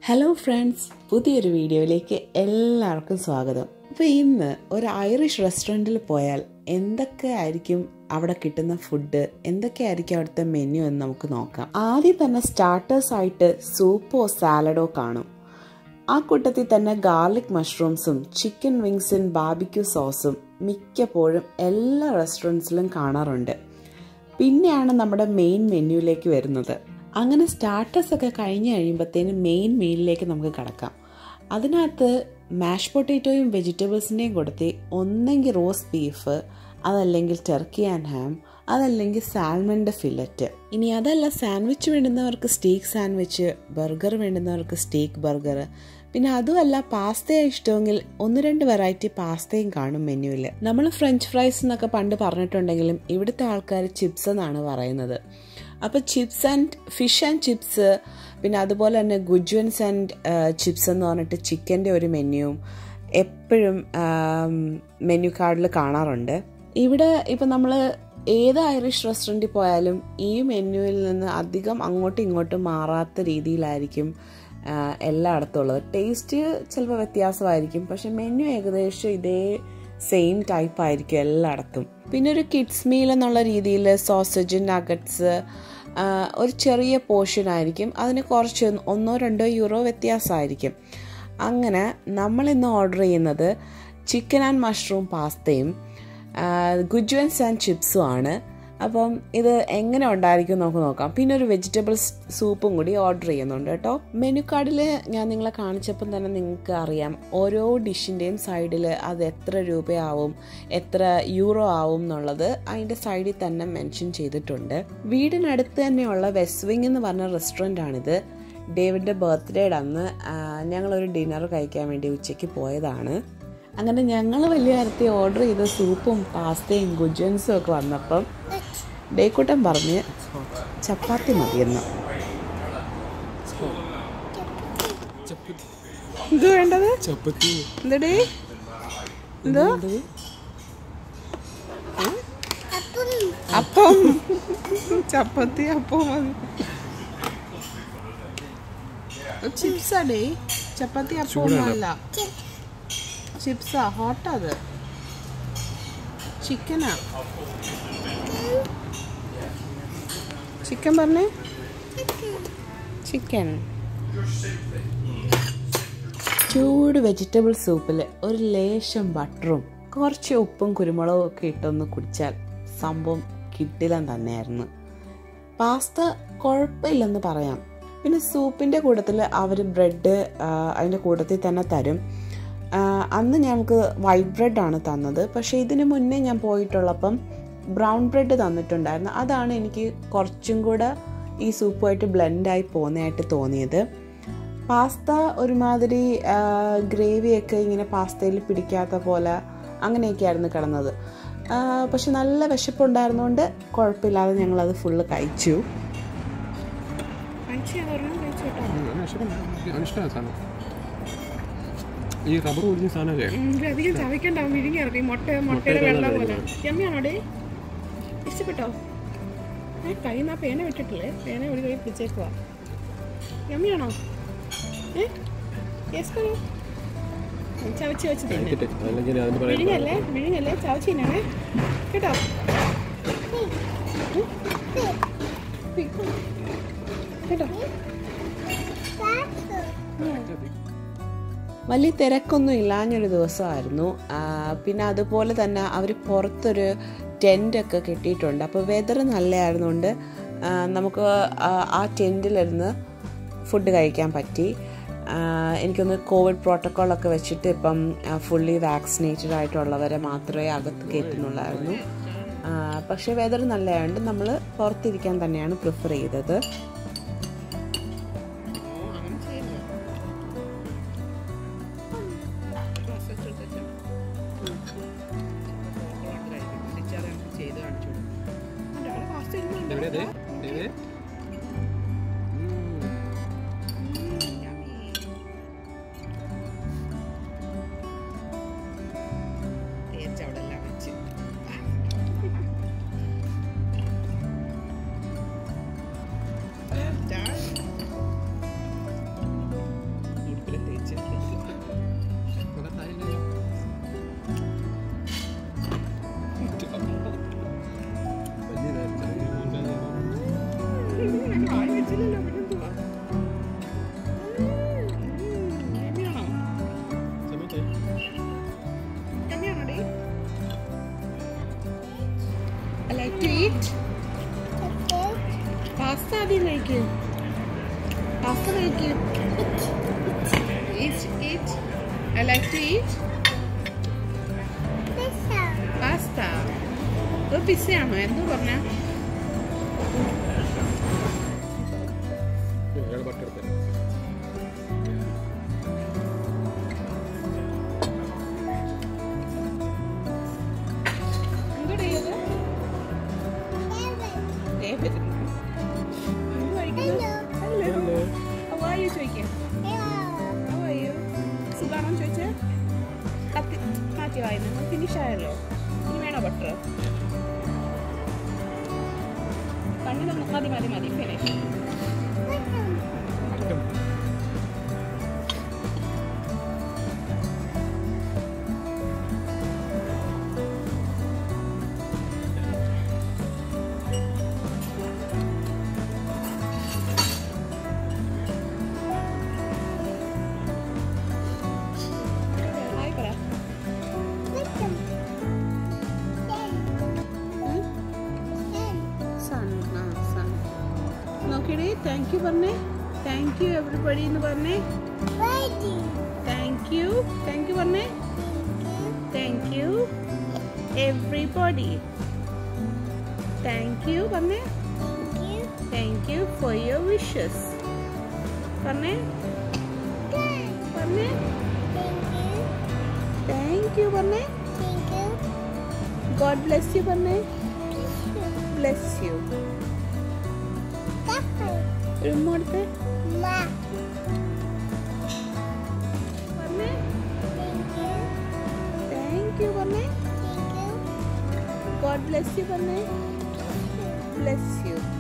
Hello friends പുതിയൊരു വീഡിയോയിലേക്ക് എല്ലാവർക്കും സ്വാഗതം അപ്പോൾ ഇന്ന് ഒരു ഐറിഷ് റെസ്റ്റോറൻറ്റിൽ പോയാൽ എന്തൊക്കെ ആയിരിക്കും അവിടെ കിട്ടുന്ന ഫുഡ് എന്തൊക്കെയായിരിക്കും അവിടുത്തെ മെനു എന്ന് നമുക്ക് നോക്കാം ആദ്യം തന്നെ സ്റ്റാർട്ടേഴ്സ് ആയിട്ട് സൂപ്പോ സാലഡോ കാണും ആ കൂട്ടത്തിൽ തന്നെ ഗാർലിക് മഷ്റൂംസും ചിക്കൻ വിങ്സും ബാബിക്യൂ സോസും മിക്കപ്പോഴും എല്ലാ റെസ്റ്റോറൻറ്റ്സിലും കാണാറുണ്ട് പിന്നെയാണ് നമ്മുടെ മെയിൻ മെനുവിലേക്ക് വരുന്നത് അങ്ങനെ സ്റ്റാർട്ടേഴ്സ് ഒക്കെ കഴിഞ്ഞ് കഴിയുമ്പോഴത്തേനും മെയിൻ മീലിലേക്ക് നമുക്ക് കിടക്കാം അതിനകത്ത് മാഷ് പൊട്ടേറ്റോയും വെജിറ്റബിൾസിൻ്റെയും കൊടുത്ത് ഒന്നെങ്കിൽ റോസ്റ്റ് ബീഫ് അതല്ലെങ്കിൽ ടർക്കി ആൻഡ് ഹാം അതല്ലെങ്കിൽ സാൽമണിൻ്റെ ഫില്ലറ്റ് ഇനി അതല്ല സാൻഡ്വിച്ച് വേണ്ടുന്നവർക്ക് സ്റ്റീക്ക് സാൻഡ്വിച്ച് ബർഗർ വേണ്ടുന്നവർക്ക് സ്റ്റീക്ക് ബർഗർ പിന്നെ അതുമല്ല പാസ്തയെ ഇഷ്ടമെങ്കിൽ ഒന്ന് രണ്ട് വെറൈറ്റി പാസ്തയും കാണും മെനുവിൽ നമ്മൾ ഫ്രഞ്ച് ഫ്രൈസ് എന്നൊക്കെ പണ്ട് പറഞ്ഞിട്ടുണ്ടെങ്കിലും ഇവിടുത്തെ ആൾക്കാർ ചിപ്സ് എന്നാണ് പറയുന്നത് അപ്പോൾ chips and fish and chips പിന്നെ അതുപോലെ തന്നെ ഗുജ്വൻസ് ആൻഡ് ചിപ്സ് എന്ന് പറഞ്ഞിട്ട് ചിക്കൻ്റെ ഒരു മെനുവും എപ്പോഴും മെനു കാർഡിൽ കാണാറുണ്ട് ഇവിടെ ഇപ്പം നമ്മൾ ഏത് ഐറിഷ് റെസ്റ്റോറൻറ്റിൽ പോയാലും ഈ മെനുവിൽ നിന്ന് അധികം അങ്ങോട്ടും ഇങ്ങോട്ടും മാറാത്ത രീതിയിലായിരിക്കും എല്ലായിടത്തും ഉള്ളത് ടേസ്റ്റ് ചിലപ്പോൾ വ്യത്യാസമായിരിക്കും പക്ഷെ മെനു ഏകദേശം ഇതേ സെയിം ടൈപ്പ് ആയിരിക്കും എല്ലായിടത്തും പിന്നെ ഒരു കിഡ്സ് മീൽ എന്നുള്ള രീതിയിൽ സോസേജ് നഗറ്റ്സ് ഒരു ചെറിയ പോർഷൻ ആയിരിക്കും അതിന് കുറച്ച് ഒന്നോ രണ്ടോ യൂറോ വ്യത്യാസമായിരിക്കും അങ്ങനെ നമ്മൾ ഇന്ന് ഓർഡർ ചെയ്യുന്നത് ചിക്കൻ ആൻഡ് മഷ്റൂം പാസ്തയും ഗുജ്വൻസ് ആൻഡ് ചിപ്സും ആണ് അപ്പം ഇത് എങ്ങനെ ഉണ്ടായിരിക്കും നമുക്ക് നോക്കാം പിന്നെ ഒരു വെജിറ്റബിൾസ് സൂപ്പും കൂടി ഓർഡർ ചെയ്യുന്നുണ്ട് കേട്ടോ മെനു കാർഡിൽ ഞാൻ നിങ്ങളെ കാണിച്ചപ്പം തന്നെ നിങ്ങൾക്ക് അറിയാം ഓരോ ഡിഷിൻ്റെയും സൈഡിൽ അത് എത്ര രൂപയാവും എത്ര യൂറോ ആവും എന്നുള്ളത് അതിൻ്റെ സൈഡിൽ തന്നെ മെൻഷൻ ചെയ്തിട്ടുണ്ട് വീടിനടുത്ത് തന്നെയുള്ള വെസ്റ്റ് വിങ് എന്ന് പറഞ്ഞ റെസ്റ്റോറൻ്റ് ആണിത് ഡേവിഡിൻ്റെ ബർത്ത്ഡേയുടെ അന്ന് ഞങ്ങളൊരു ഡിന്നർ കഴിക്കാൻ വേണ്ടി ഉച്ചയ്ക്ക് പോയതാണ് അങ്ങനെ ഞങ്ങൾ വലിയ കാര്യത്തിൽ ഓർഡർ ചെയ്ത സൂപ്പും പാസ്തയും ഗുജൻസും ഒക്കെ വന്നപ്പം ഡേക്കൂട്ടൻ പറഞ്ഞ് ചപ്പാത്തി മതിയെന്ന് ഇത് വേണ്ടത് ചപ്പത്തി എന്തടേ എന്തോ അപ്പം ചപ്പാത്തി അപ്പം മതി ചിപ്സാ ഡേ ചപ്പാത്തി അപ്പം അല്ല ചിപ്സാ ഹോട്ടാ അത് ചിക്കനാ ചിക്കൻ പറഞ്ഞേ ചിക്കൻ ചൂട് വെജിറ്റബിൾ സൂപ്പിൽ ഒരു ലേശം ബട്ടറും കുറച്ച് ഉപ്പും കുരുമുളകും ഒക്കെ ഇട്ടൊന്ന് കുടിച്ചാൽ സംഭവം കിട്ടിലം തന്നെയായിരുന്നു പാസ്ത കുഴപ്പമില്ലെന്ന് പറയാം പിന്നെ സൂപ്പിൻ്റെ കൂട്ടത്തിൽ അവർ ബ്രെഡ് അതിൻ്റെ കൂട്ടത്തിൽ തന്നെ തരും അന്ന് ഞങ്ങൾക്ക് വൈറ്റ് ബ്രെഡാണ് തന്നത് പക്ഷേ ഇതിന് മുന്നേ ഞാൻ പോയിട്ടുള്ളപ്പം ബ്രൗൺ ബ്രെഡ് തന്നിട്ടുണ്ടായിരുന്നു അതാണ് എനിക്ക് കുറച്ചും കൂടെ ഈ സൂപ്പുമായിട്ട് ബ്ലെൻഡായി പോകുന്നതായിട്ട് തോന്നിയത് പാസ്ത ഒരുമാതിരി ഗ്രേവിയൊക്കെ ഇങ്ങനെ പാസ്തയിൽ പിടിക്കാത്ത പോലെ അങ്ങനെയൊക്കെയായിരുന്നു കിടന്നത് പക്ഷെ നല്ല വിശപ്പുണ്ടായിരുന്നുകൊണ്ട് കുഴപ്പമില്ലാതെ ഞങ്ങളത് ഫുള്ള് കഴിച്ചു ഇഷ്ടമാണ് സാധനം ഈ റബ്ബർ ഒഴിഞ്ഞ സാധനമല്ലേ അധികം ചവയ്ക്കണ്ട വിഴുങ്ങി ഇറക്കി മുട്ട മുട്ടയുടെ വെള്ളം പോലെ യമ്മിയാണോ ഡേ ഇഷ്ടപ്പെട്ടോ ഏ കയ്യിൽ നിന്ന് ആ പേന വിട്ടിട്ടില്ലേ പേന ഒരു കൈ പിടിച്ചേക്കുക യമ്മിയാണോ ഏ യെസ് പറയൂ ചവച്ച് വെച്ച് തന്നെ കഴിക്കട്ടെ അല്ലെങ്കിൽ അതിന് പറയാം വിഴുങ്ങല്ലേ വിഴുങ്ങല്ലേ ചവച്ച് തന്നെയാണേ കേട്ടോ കേട്ടോ വലിയ തിരക്കൊന്നും ഇല്ലാഞ്ഞൊരു ദിവസമായിരുന്നു പിന്നെ അതുപോലെ തന്നെ അവർ പുറത്തൊരു ടെൻ്റൊക്കെ കെട്ടിയിട്ടുണ്ട് അപ്പോൾ വെതർ നല്ലതായിരുന്നുകൊണ്ട് നമുക്ക് ആ ടെൻറ്റിലിരുന്ന് ഫുഡ് കഴിക്കാൻ പറ്റി എനിക്കൊന്ന് കോവിഡ് പ്രോട്ടോക്കോളൊക്കെ വെച്ചിട്ട് ഇപ്പം ഫുള്ളി വാക്സിനേറ്റഡ് ആയിട്ടുള്ളവരെ മാത്രമേ അകത്ത് കയറ്റുന്നുള്ളായിരുന്നു പക്ഷേ വെതർ നല്ലതായതുകൊണ്ട് നമ്മൾ പുറത്തിരിക്കാൻ തന്നെയാണ് പ്രിഫർ ചെയ്തത് എവിടെ ദേ? ദേ? ഈറ്റ് പാസ്ത ആദ്യം കഴിക്കൂ പാസ്ത കഴിക്കൂ eat eat I like to eat pasta ഇത് പിസ്സയാണോ എന്തോ പറഞ്ഞ ഇയാൾ പട്ടെടുത്തേ എന്തോ ചെയ്യത് ഡേവിഡ് എന്ത് കഴിക്കുന്നത് ഹലോ How are you ചോദിക്കാം How are you? സുഖാണോ ചോദിച്ചേ കത്തി മാറ്റി വായുന്നു ഫിനിഷ് ആയല്ലോ ഇനി വേണോ ബട്ടർ കണ്ണിലൊന്ന് മതി മതി മതി ഫിനിഷ് ഹായ് പറ സൺ ആ സൺ നോക്കിയടേ താങ്ക് യു പറഞ്ഞേ താങ്ക് യു എവറിബഡി എന്ന് പറഞ്ഞേ താങ്ക് യു താങ്ക് യു പറഞ്ഞേ thank you everybody thank you പറഞ്ഞേ thank you for your wishes പറഞ്ഞേ പറഞ്ഞേ താങ്ക് യു പറഞ്ഞേ ഗോഡ് ബ്ലെസ് യു പറഞ്ഞേ ബ്ലെസ് യു ഒരു ഉമ്മ കൊടുത്തേ പറഞ്ഞേ താങ്ക് യു പറഞ്ഞേ ഗോഡ് ബ്ലെസ് യു പറഞ്ഞേ ബ്ലെസ് യു